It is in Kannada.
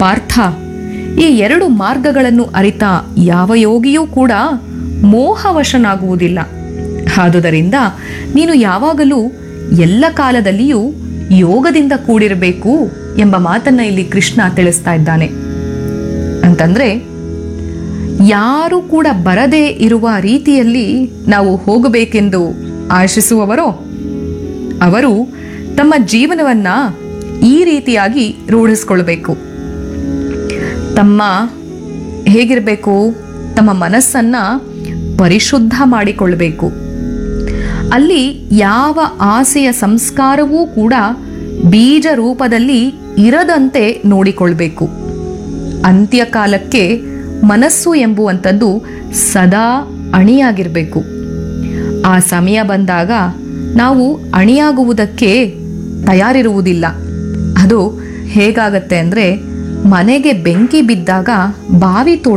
ಪಾರ್ಥ ಈ ಎರಡು ಮಾರ್ಗಗಳನ್ನು ಅರಿತ ಯಾವ ಯೋಗಿಯೂ ಕೂಡ ಮೋಹವಶನಾಗುವುದಿಲ್ಲ ಆದುದರಿಂದ ನೀನು ಯಾವಾಗಲೂ ಎಲ್ಲ ಕಾಲದಲ್ಲಿಯೂ ಯೋಗದಿಂದ ಕೂಡಿರಬೇಕು ಎಂಬ ಮಾತನ್ನ ಇಲ್ಲಿ ಕೃಷ್ಣ ತಿಳಿಸ್ತಾ ಇದ್ದಾನೆ ಅಂತಂದ್ರೆ ಯಾರು ಕೂಡ ಬರದೇ ಇರುವ ರೀತಿಯಲ್ಲಿ ನಾವು ಹೋಗಬೇಕೆಂದು ಆಶಿಸುವವರೋ ಅವರು ತಮ್ಮ ಜೀವನವನ್ನ ಈ ರೀತಿಯಾಗಿ ರೂಢಿಸ್ಕೊಳ್ಬೇಕು ತಮ್ಮ ಹೇಗಿರಬೇಕು ತಮ್ಮ ಮನಸ್ಸನ್ನ ಪರಿಶುದ್ಧ ಮಾಡಿಕೊಳ್ಬೇಕು ಅಲ್ಲಿ ಯಾವ ಆಸೆಯ ಸಂಸ್ಕಾರವೂ ಕೂಡ ಬೀಜ ರೂಪದಲ್ಲಿ ಇರದಂತೆ ನೋಡಿಕೊಳ್ಬೇಕು ಅಂತ್ಯಕಾಲಕ್ಕೆ ಮನಸ್ಸು ಎಂಬುವಂಥದ್ದು ಸದಾ ಅಣಿಯಾಗಿರಬೇಕು ಆ ಸಮಯ ಬಂದಾಗ ನಾವು ಅಣಿಯಾಗುವುದಕ್ಕೆ ತಯಾರಿರುವುದಿಲ್ಲ ಅದು ಹೇಗಾಗತ್ತೆ ಅಂದರೆ ಮನೆಗೆ ಬೆಂಕಿ ಬಿದ್ದಾಗ ಬಾವಿ ತೋಡ